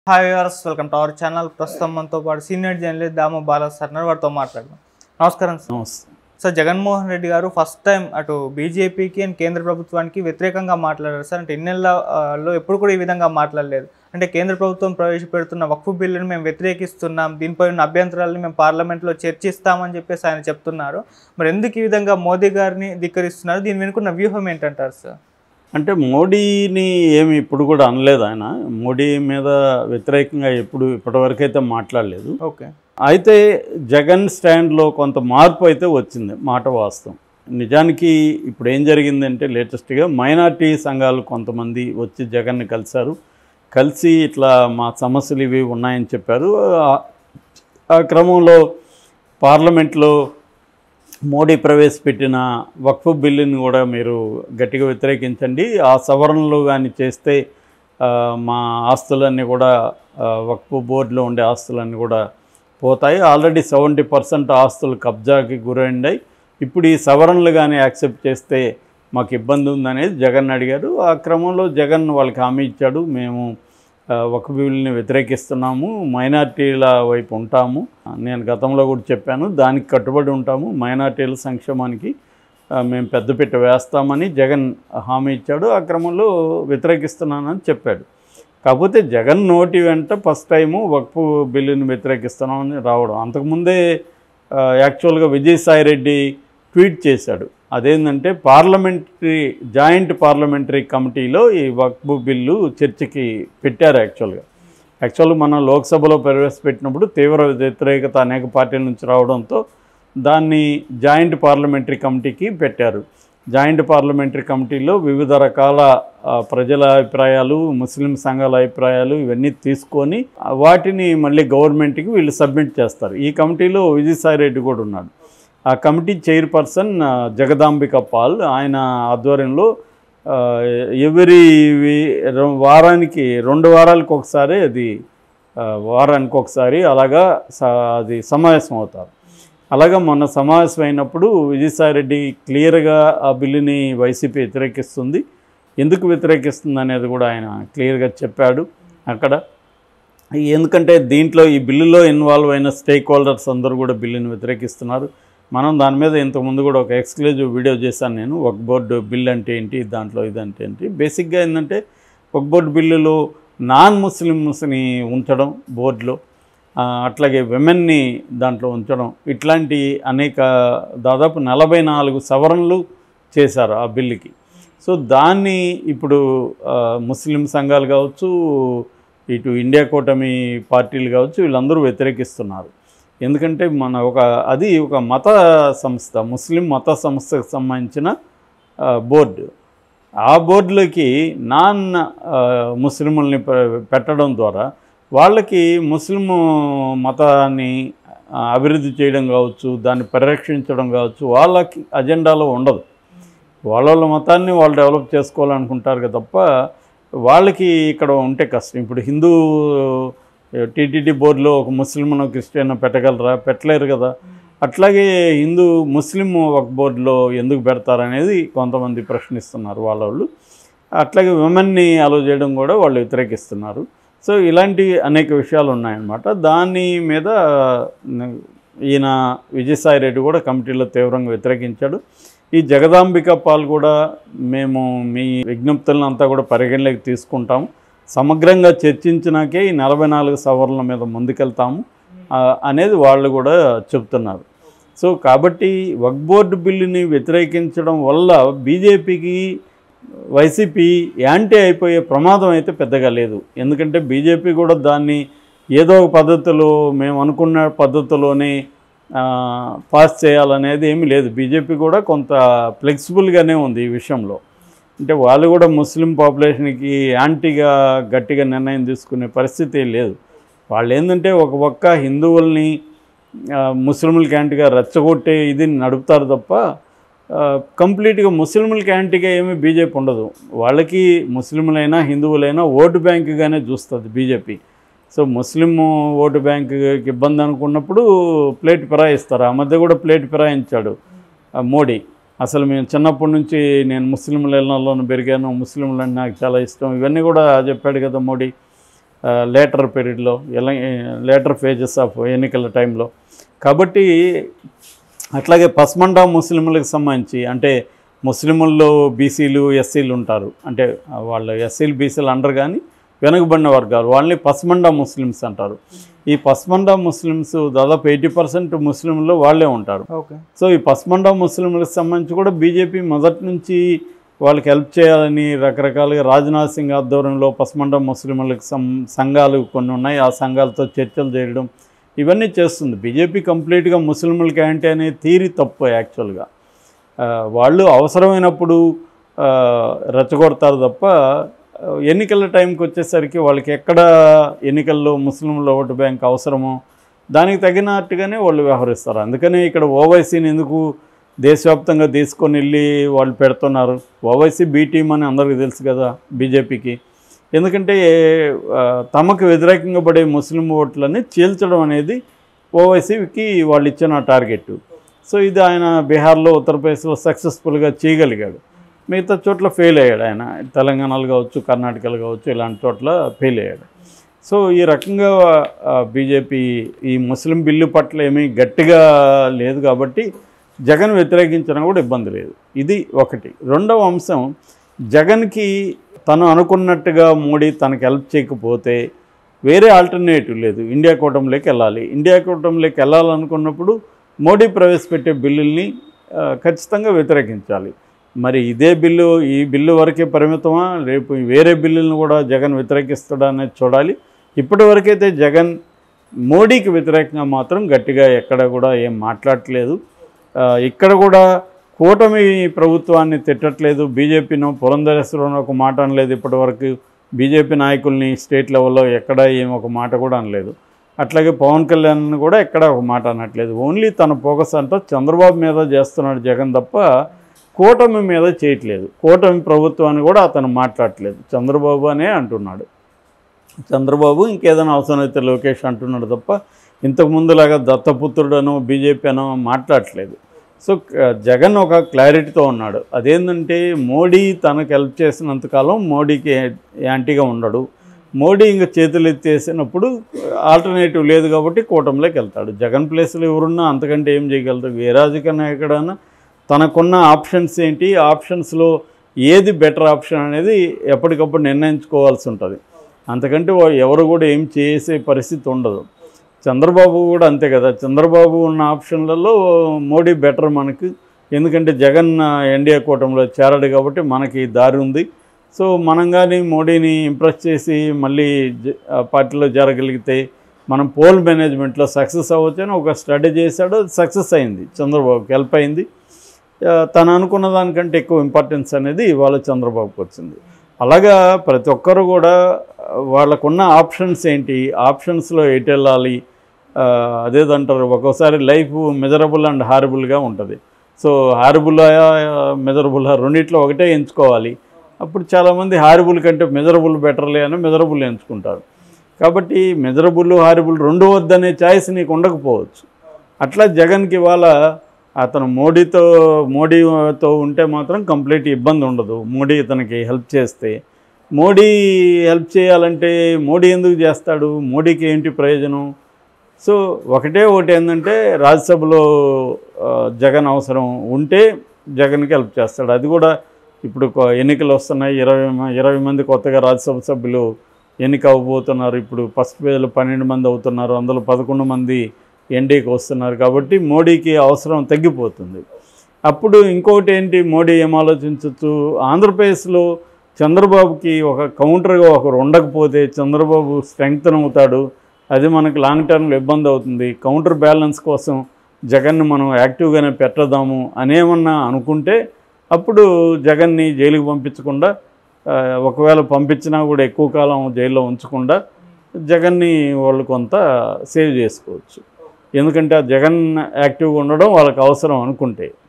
Hi viewers welcome to our channel ప్రస్తుతం మనతో పాటు senior journalist Dama Bala sir ఉన్నారు. వారితో మాట్లాడదాం నమస్కారం సార్ నమస్తే సార్ జగన్మోహన్ రెడ్డి గారు ఫస్ట్ టైం అటు బీజేపీకి అండ్ కేంద్ర ప్రభుత్వానికి వ్యతిరేకంగా మాట్లాడారు సార్ అంటే ఇన్నెళ్ళలో ఎప్పుడు కూడా ఈ విధంగా మాట్లాడలేదు అంటే కేంద్ర ప్రభుత్వం ప్రవేశపెడుతున్న వక్ఫ్ బిల్లును మేము వ్యతిరేకిస్తున్నాం దీనిపై ఉన్న అభ్యంతరాలను మేము పార్లమెంట్లో చర్చిస్తామని చెప్పేసి ఆయన చెప్తున్నారు మరి ఎందుకు ఈ విధంగా మోదీ గారిని ధిక్కరిస్తున్నారు దీని వెనుకున్న వ్యూహం ఏంటంటారు సార్ అంటే మోడీని ఏమి ఇప్పుడు కూడా అనలేదు ఆయన మోడీ మీద వ్యతిరేకంగా ఎప్పుడు ఇప్పటివరకు అయితే మాట్లాడలేదు ఓకే అయితే జగన్ స్టాండ్లో కొంత మార్పు అయితే వచ్చింది మాట వాస్తవం నిజానికి ఇప్పుడు ఏం జరిగిందంటే లేటెస్ట్గా మైనార్టీ సంఘాలు కొంతమంది వచ్చి జగన్ని కలిశారు కలిసి ఇట్లా మా సమస్యలు ఇవి ఉన్నాయని చెప్పారు ఆ- ఆ క్రమంలో పార్లమెంట్లో మోడీ ప్రవేశపెట్టిన వక్ఫ్ బిల్లుని కూడా మీరు గట్టిగా వ్యతిరేకించండి ఆ సవరణలు కానీ చేస్తే ఆ, మా ఆస్తులన్నీ కూడా ఆ, వక్ఫ్ బోర్డులో ఉండే ఆస్తులన్నీ కూడా పోతాయి ఆల్రెడీ సెవెంటీ పర్సెంట్ ఆస్తులు కబ్జాకి గురైండాయి ఇప్పుడు ఈ సవరణలు కానీ యాక్సెప్ట్ చేస్తే మాకు ఇబ్బంది ఉందనేది జగన్ అడిగారు ఆ క్రమంలో జగన్ వాళ్ళకి హామీ ఇచ్చాడు మేము ఆ, ఒక బిల్లుని వ్యతిరేకిస్తున్నాము మైనార్టీల వైపు ఉంటాము నేను గతంలో కూడా చెప్పాను దానికి కట్టుబడి ఉంటాము మైనార్టీల సంక్షేమానికి ఆ, మేము పెద్దపీట వేస్తామని జగన్ హామీ ఇచ్చాడు ఆ క్రమంలో వ్యతిరేకిస్తున్నానని చెప్పాడు కాకపోతే జగన్ నోటి వెంట ఫస్ట్ టైము వక్ఫ్ బిల్లుని వ్యతిరేకిస్తున్నామని రావడం అంతకుముందే ఆ, యాక్చువల్గా విజయసాయిరెడ్డి ట్వీట్ చేశాడు అదేంటంటే పార్లమెంటరీ జాయింట్ పార్లమెంటరీ కమిటీలో ఈ వక్ఫ్ బిల్లు చర్చకి పెట్టారు యాక్చువల్గా యాక్చువల్గా మనం లోక్సభలో ప్రవేశపెట్టినప్పుడు తీవ్ర వ్యతిరేకత అనేక పార్టీల నుంచి రావడంతో దాన్ని జాయింట్ పార్లమెంటరీ కమిటీకి పెట్టారు జాయింట్ పార్లమెంటరీ కమిటీలో వివిధ రకాల ఆ, ప్రజల అభిప్రాయాలు ముస్లిం సంఘాల అభిప్రాయాలు ఇవన్నీ తీసుకొని ఆ, వాటిని మళ్ళీ గవర్నమెంట్కి వీళ్ళు సబ్మిట్ చేస్తారు ఈ కమిటీలో విజయసాయి రెడ్డి కూడా ఉన్నాడు ఆ కమిటీ చైర్పర్సన్ ఆ, జగదాంబిక పాల్ ఆయన ఆధ్వర్యంలో ఆ, ఎవరి వి- రె- వారానికి రెండు వారాలకు ఒకసారి అది ఆ, వారానికి ఒకసారి అలాగా స- అది సమావేశం అవుతారు అలాగా మొన్న సమావేశం అయినప్పుడు విజయసాయిరెడ్డి క్లియర్గా ఆ బిల్లుని వైసీపీ వ్యతిరేకిస్తుంది ఎందుకు వ్యతిరేకిస్తుంది అనేది కూడా ఆయన క్లియర్గా చెప్పాడు అక్కడ ఎందుకంటే దీంట్లో ఈ బిల్లులో ఇన్వాల్వ్ అయిన స్టేక్ హోల్డర్స్ అందరూ కూడా బిల్లుని వ్యతిరేకిస్తున్నారు మనం దాని మీద ఇంతకుముందు కూడా ఒక ఎక్స్క్లూజివ్ వీడియో చేశాను నేను ఒక బోర్డు బిల్ అంటే ఏంటి దాంట్లో ఇదంటే ఏంటి బేసిక్గా ఏంటంటే ఒక బోర్డు బిల్లులో నాన్ ముస్లిమ్స్ని ఉంచడం బోర్డులో ఆ, అట్లాగే విమెన్ని దాంట్లో ఉంచడం ఇట్లాంటి అనేక దాదాపు నలభై నాలుగు సవరణలు చేశారు ఆ బిల్లుకి సో దాన్ని ఇప్పుడు ఆ, ముస్లిం సంఘాలు కావచ్చు ఇటు ఇండియా కూటమి పార్టీలు కావచ్చు వీళ్ళందరూ వ్యతిరేకిస్తున్నారు ఎందుకంటే మన ఒక అది ఒక మత సంస్థ ముస్లిం మత సంస్థకు సంబంధించిన ఆ, బోర్డు ఆ బోర్డులోకి నాన్ ఆ, ముస్లిముల్ని పె- పెట్టడం ద్వారా వాళ్ళకి ముస్లిం మతాన్ని ఆ, అభివృద్ధి చేయడం కావచ్చు దాన్ని పరిరక్షించడం కావచ్చు వాళ్ళకి అజెండాలో ఉండదు వాళ్ళ వాళ్ళ మతాన్ని వాళ్ళు డెవలప్ చేసుకోవాలనుకుంటారు కదా తప్ప వాళ్ళకి ఇక్కడ ఉంటే కష్టం ఇప్పుడు హిందూ టీటీడీ బోర్డులో ఒక ముస్లింను క్రిస్టియన్ పెట్టగలరా పెట్టలేరు కదా అట్లాగే హిందూ ముస్లిం ఒక బోర్డులో ఎందుకు పెడతారనేది కొంతమంది ప్రశ్నిస్తున్నారు వాళ్ళ వాళ్ళు అట్లాగే విమెన్ని అలో చేయడం కూడా వాళ్ళు వ్యతిరేకిస్తున్నారు సో ఇలాంటి అనేక విషయాలు ఉన్నాయన్నమాట దాని మీద న- ఈయన విజయసాయి రెడ్డి కూడా కమిటీలో తీవ్రంగా వ్యతిరేకించాడు ఈ జగదాంబిక పాల్ కూడా మేము మీ విజ్ఞప్తులను అంతా కూడా పరిగణలోకి తీసుకుంటాము సమగ్రంగా చర్చించినాకే ఈ నలభై నాలుగు సవరణల మీద ముందుకెళ్తాము ఆ, అనేది వాళ్ళు కూడా చెప్తున్నారు సో కాబట్టి వక్ బోర్డు బిల్లుని వ్యతిరేకించడం వల్ల బీజేపీకి వైసీపీ యాంటీ అయిపోయే ప్రమాదం అయితే పెద్దగా లేదు ఎందుకంటే బీజేపీ కూడా దాన్ని ఏదో ఒక పద్ధతిలో మేము అనుకున్న పద్ధతిలోనే ఆ, పాస్ చేయాలనేది ఏమీ లేదు బీజేపీ కూడా కొంత ఫ్లెక్సిబుల్గానే ఉంది ఈ విషయంలో అంటే వాళ్ళు కూడా ముస్లిం పాపులేషన్కి యాంటీగా గట్టిగా నిర్ణయం తీసుకునే పరిస్థితి లేదు వాళ్ళు ఏంటంటే ఒక పక్క హిందువుల్ని ఆ, ముస్లింలకి యాంటీగా రెచ్చగొట్టే ఇది నడుపుతారు తప్ప ఆ, కంప్లీట్గా ముస్లింలకి యాంటీగా ఏమీ బీజేపీ ఉండదు వాళ్ళకి ముస్లింలైనా హిందువులైనా ఓటు బ్యాంకుగానే చూస్తుంది బీజేపీ సో ముస్లిం ఓటు బ్యాంకుకి ఇబ్బంది అనుకున్నప్పుడు ప్లేట్ ఫిరాయిస్తారు ఆ మధ్య కూడా ప్లేట్ ఫిరాయించాడు ఆ, మోడీ అసలు మేము చిన్నప్పటి నుంచి నేను ముస్లింల ఇళ్ళలోనూ పెరిగాను ముస్లింలు అంటే నాకు చాలా ఇష్టం ఇవన్నీ కూడా చెప్పాడు కదా మోడీ లేటర్ పీరియడ్లో ఎలా లేటర్ ఫేజెస్ ఆఫ్ ఎన్నికల టైంలో కాబట్టి అట్లాగే పస్మండా ముస్లింలకు సంబంధించి అంటే ముస్లిముల్లో బీసీలు ఎస్సీలు ఉంటారు అంటే వాళ్ళు ఎస్సీలు బీసీలు అండరు కానీ వెనుకబడిన వర్గాలు వాళ్ళని పస్మండా ముస్లిమ్స్ అంటారు ఈ పస్మండా ముస్లిమ్స్ దాదాపు ఎయిటీ పర్సెంట్ ముస్లింలు వాళ్ళే ఉంటారు ఓకే సో ఈ పస్మండా ముస్లింలకు సంబంధించి కూడా బీజేపీ మొదటి నుంచి వాళ్ళకి హెల్ప్ చేయాలని రకరకాలుగా రాజ్నాథ్ సింగ్ ఆధ్వర్యంలో పస్మండా ముస్లింలకు సం సంఘాలు కొన్ని ఉన్నాయి ఆ సంఘాలతో చర్చలు చేయడం ఇవన్నీ చేస్తుంది బీజేపీ కంప్లీట్గా ముస్లింలకి యాంటీ అనే థీరీ తప్పు యాక్చువల్గా ఆ, వాళ్ళు అవసరమైనప్పుడు ఆ, రెచ్చగొడతారు తప్ప ఆ, ఎన్నికల టైంకి వచ్చేసరికి వాళ్ళకి ఎక్కడ ఎన్నికల్లో ముస్లింల ఓటు బ్యాంక్ అవసరమో దానికి తగినట్టుగానే వాళ్ళు వ్యవహరిస్తారు అందుకనే ఇక్కడ ఓవైసీని ఎందుకు దేశవ్యాప్తంగా తీసుకొని వెళ్ళి వాళ్ళు పెడుతున్నారు ఓవైసీ బీ టీం అని అందరికీ తెలుసు కదా బీజేపీకి ఎందుకంటే ఆ, తమకు వ్యతిరేకంగా పడే ముస్లిం ఓట్లని చీల్చడం అనేది ఓవైసీకి వాళ్ళు ఇచ్చిన టార్గెట్ సో ఇది ఆయన బీహార్లో ఉత్తరప్రదేశ్లో సక్సెస్ఫుల్గా చేయగలిగాడు మిగతా చోట్ల ఫెయిల్ అయ్యాడు ఆయన తెలంగాణలో కావచ్చు కర్ణాటకలో కావచ్చు ఇలాంటి చోట్ల ఫెయిల్ అయ్యాడు సో ఈ రకంగా బీజేపీ ఈ ముస్లిం బిల్లు పట్ల ఏమీ గట్టిగా లేదు కాబట్టి జగన్ వ్యతిరేకించడం కూడా ఇబ్బంది లేదు ఇది ఒకటి రెండవ అంశం జగన్కి తను అనుకున్నట్టుగా మోడీ తనకు హెల్ప్ చేయకపోతే వేరే ఆల్టర్నేటివ్ లేదు ఇండియా కూటమిలోకి వెళ్ళాలి ఇండియా కూటమిలోకి వెళ్ళాలనుకున్నప్పుడు మోడీ ప్రవేశపెట్టే బిల్లుల్ని ఆ, ఖచ్చితంగా వ్యతిరేకించాలి మరి ఇదే బిల్లు ఈ బిల్లు వరకే పరిమితమా రేపు వేరే బిల్లులను కూడా జగన్ వ్యతిరేకిస్తాడా అనేది చూడాలి ఇప్పటి వరకైతే జగన్ మోడీకి వ్యతిరేకంగా మాత్రం గట్టిగా ఎక్కడ కూడా ఏం మాట్లాడట్లేదు ఆ, ఇక్కడ కూడా కూటమి ప్రభుత్వాన్ని తిట్టట్లేదు బీజేపీను పురంధరేశ్వరం ఒక మాట అనలేదు ఇప్పటివరకు బీజేపీ నాయకుల్ని స్టేట్ లెవెల్లో ఎక్కడ ఏం ఒక మాట కూడా అనలేదు అట్లాగే పవన్ కళ్యాణ్ కూడా ఎక్కడ ఒక మాట అనట్లేదు ఓన్లీ తన ఫోకస్ అంతా చంద్రబాబు మీద చేస్తున్నాడు జగన్ తప్ప కూటమి మీద చేయట్లేదు కూటమి ప్రభుత్వాన్ని కూడా అతను మాట్లాడట్లేదు చంద్రబాబు అనే అంటున్నాడు చంద్రబాబు ఇంకేదైనా అవసరమైతే లోకేష్ అంటున్నాడు తప్ప ఇంతకు ముందులాగా దత్తపుత్రుడనో బీజేపీ అనో మాట్లాడట్లేదు సో క- జగన్ ఒక క్లారిటీతో ఉన్నాడు అదేంటంటే మోడీ తనకు హెల్ప్ చేసినంతకాలం మోడీకి యాంటీగా ఉండడు మోడీ ఇంక చేతులు ఎత్తేసినప్పుడు ఆల్టర్నేటివ్ లేదు కాబట్టి కూటమిలోకి వెళ్తాడు జగన్ ప్లేస్లో ఎవరున్నా అంతకంటే ఏం చేయగలుగుతాడు ఏ రాజకీయ నాయకుడైనా తనకున్న ఆప్షన్స్ ఏంటి ఆప్షన్స్లో ఏది బెటర్ ఆప్షన్ అనేది ఎప్పటికప్పుడు నిర్ణయించుకోవాల్సి ఉంటుంది అంతకంటే వా- ఎవరు కూడా ఏం చేసే పరిస్థితి ఉండదు చంద్రబాబు కూడా అంతే కదా చంద్రబాబు ఉన్న ఆప్షన్లలో మోడీ బెటర్ మనకు ఎందుకంటే జగన్ ఎన్డీఏ కూటమిలో చేరాడు కాబట్టి మనకి దారి ఉంది సో మనం కానీ మోడీని ఇంప్రెస్ చేసి మళ్ళీ జ- ఆ పార్టీలో చేరగలిగితే మనం పోల్ మేనేజ్మెంట్లో సక్సెస్ అవ్వచ్చు అని ఒక స్టడీ చేశాడు సక్సెస్ అయింది చంద్రబాబుకి హెల్ప్ అయింది ఆ, తను అనుకున్న దానికంటే ఎక్కువ ఇంపార్టెన్స్ అనేది ఇవాళ చంద్రబాబుకి వచ్చింది అలాగా ప్రతి ఒక్కరు కూడా ఆ, వాళ్ళకున్న ఆప్షన్స్ ఏంటి ఆప్షన్స్లో ఎటు వెళ్ళాలి ఆ, అదేదంటారు ఒక్కోసారి లైఫ్ మెజరబుల్ అండ్ హారబుల్గా ఉంటుంది సో హారబుల్ మెజరబుల్ రెండిట్లో ఒకటే ఎంచుకోవాలి అప్పుడు చాలామంది హారబుల్ కంటే మెజరబుల్ బెటర్లే అని మెజరబుల్ ఎంచుకుంటారు కాబట్టి మెజరబుల్ హారబుల్ రెండు వద్దనే ఛాయిస్ నీకు ఉండకపోవచ్చు అట్లా జగన్కి ఇవాళ అతను మోడీతో మోడీతో ఉంటే మాత్రం కంప్లీట్ ఇబ్బంది ఉండదు మోడీ ఇతనికి హెల్ప్ చేస్తే మోడీ హెల్ప్ చేయాలంటే మోడీ ఎందుకు చేస్తాడు మోడీకి ఏంటి ప్రయోజనం సో ఒకటే ఒకటి ఏంటంటే రాజ్యసభలో ఆ, జగన్ అవసరం ఉంటే జగన్కి హెల్ప్ చేస్తాడు అది కూడా ఇప్పుడు కొ- ఎన్నికలు వస్తున్నాయి ఇరవై మ- ఇరవై మంది కొత్తగా రాజ్యసభ సభ్యులు ఎన్నిక అవ్వబోతున్నారు ఇప్పుడు ఫస్ట్ పేజ్లో పన్నెండు మంది అవుతున్నారు అందులో పదకొండు మంది ఎన్డీకి వస్తున్నారు కాబట్టి మోడీకి అవసరం తగ్గిపోతుంది అప్పుడు ఇంకొకటి ఏంటి మోడీ ఏం ఆలోచించవచ్చు ఆంధ్రప్రదేశ్లో చంద్రబాబుకి ఒక కౌంటర్గా ఒకరు ఉండకపోతే చంద్రబాబు స్ట్రెంగ్తన్ అవుతాడు అది మనకు లాంగ్ టర్మ్లో ఇబ్బంది అవుతుంది కౌంటర్ బ్యాలెన్స్ కోసం జగన్ని మనం యాక్టివ్గానే పెట్టదాము అనేమన్నా అనుకుంటే అప్పుడు జగన్ని జైలుకి పంపించకుండా ఆ, ఒకవేళ పంపించినా కూడా ఎక్కువ కాలం జైల్లో ఉంచకుండా జగన్ని వాళ్ళు కొంత సేవ్ చేసుకోవచ్చు ఎందుకంటే ఆ జగన్ యాక్టివ్గా ఉండడం వాళ్ళకి అవసరం అనుకుంటే